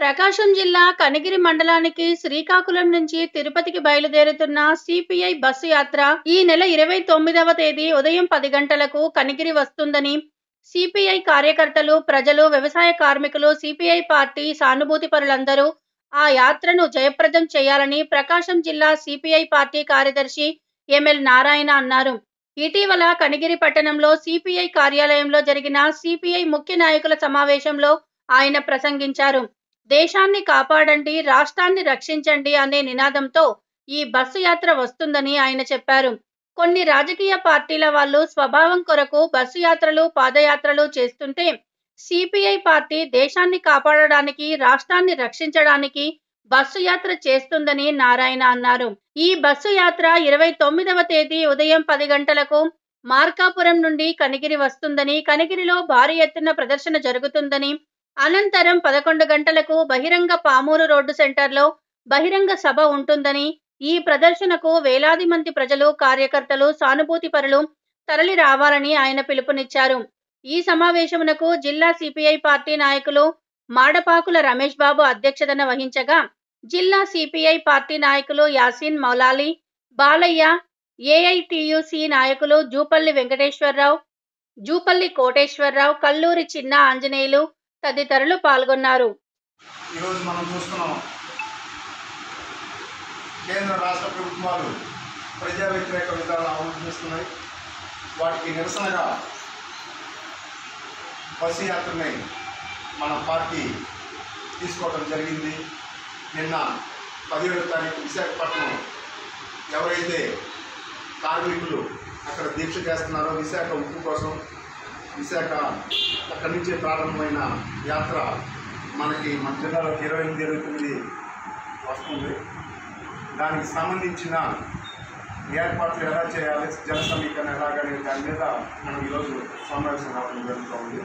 ప్రకాశం జిల్లా కనిగిరి మండలానికి శ్రీకాకుళం నుంచి తిరుపతికి బయలుదేరుతున్న సిపిఐ బస్సు యాత్ర ఈ నెల ఇరవై తొమ్మిదవ తేదీ ఉదయం పది గంటలకు కనిగిరి వస్తుందని సిపిఐ కార్యకర్తలు ప్రజలు వ్యవసాయ కార్మికులు సిపిఐ పార్టీ సానుభూతి పరులందరూ ఆ యాత్రను జయప్రదం చేయాలని ప్రకాశం జిల్లా సిపిఐ పార్టీ కార్యదర్శి ఎంఎల్ నారాయణ అన్నారు ఇటీవల కనిగిరి పట్టణంలో సిపిఐ కార్యాలయంలో జరిగిన సిపిఐ ముఖ్య నాయకుల సమావేశంలో ఆయన ప్రసంగించారు దేశాన్ని కాపాడండి రాష్ట్రాన్ని రక్షించండి అనే నినాదంతో ఈ బస్సు యాత్ర వస్తుందని ఆయన చెప్పారు కొన్ని రాజకీయ పార్టీల వాళ్ళు స్వభావం కొరకు బస్సు యాత్రలు పాదయాత్రలు చేస్తుంటే సిపిఐ పార్టీ దేశాన్ని కాపాడడానికి రాష్ట్రాన్ని రక్షించడానికి బస్సు యాత్ర చేస్తుందని నారాయణ అన్నారు ఈ బస్సు యాత్ర ఇరవై తొమ్మిదవ తేదీ ఉదయం పది గంటలకు మార్కాపురం నుండి కనిగిరి వస్తుందని కనిగిరిలో భారీ ఎత్తున ప్రదర్శన జరుగుతుందని అనంతరం పదకొండు గంటలకు బహిరంగ పామూరు రోడ్డు సెంటర్లో బహిరంగ సభ ఉంటుందని ఈ ప్రదర్శనకు వేలాది మంది ప్రజలు కార్యకర్తలు సానుభూతి పరులు తరలి రావాలని ఆయన పిలుపునిచ్చారు ఈ సమావేశమునకు జిల్లా సిపిఐ పార్టీ నాయకులు మాడపాకుల రమేష్ బాబు అధ్యక్షతన వహించగా జిల్లా సిపిఐ పార్టీ నాయకులు యాసిన్ మౌలాలి బాలయ్య ఏఐటియుసి నాయకులు జూపల్లి వెంకటేశ్వరరావు జూపల్లి కోటేశ్వరరావు కల్లూరి చిన్న ఆంజనేయులు తదితరులు పాల్గొన్నారు ఈరోజు మనం చూస్తున్నాం కేంద్ర రాష్ట్ర ప్రభుత్వాలు ప్రజా వ్యతిరేక విధానాలు అవలంబిస్తున్నాయి వాటికి నిరసనగా బస్సు యాత్రని మన పార్టీ తీసుకోవడం జరిగింది నిన్న పదిహేడో తారీఖు విశాఖపట్నం ఎవరైతే కార్మికులు అక్కడ దీక్ష చేస్తున్నారో విశాఖ ఉప్పు కోసం విశాఖ అక్కడి నుంచే ప్రారంభమైన యాత్ర మనకి మన జిల్లాలోకి ఇరవై ఎనిమిది ఇరవై తొమ్మిది వస్తుంది దానికి సంబంధించిన ఏర్పాట్లు ఎలా చేయాలి జన సమీకరణ ఎలాగనే దాని మీద మనం ఈరోజు సమావేశం రావడం జరుగుతూ ఉంది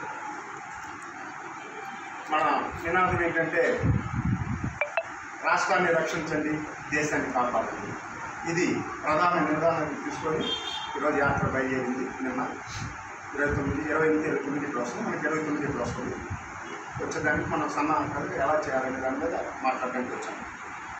మన నినాదం ఏంటంటే రాష్ట్రాన్ని రక్షించండి దేశాన్ని కాపాడండి ఇది ప్రధాన నిర్ధారణ తీసుకొని ఈరోజు యాత్ర బయలుదేరింది నిన్న ఇరవై తొమ్మిది ఇరవై ఎనిమిది ఇరవై తొమ్మిది ఇప్పుడు వస్తుంది మనకి ఇరవై తొమ్మిది ఇప్పుడు వస్తుంది వచ్చేదానికి మనం సన్నాహకాలు ఎలా చేయాలనే దాని మీద మాట్లాడడానికి వచ్చాము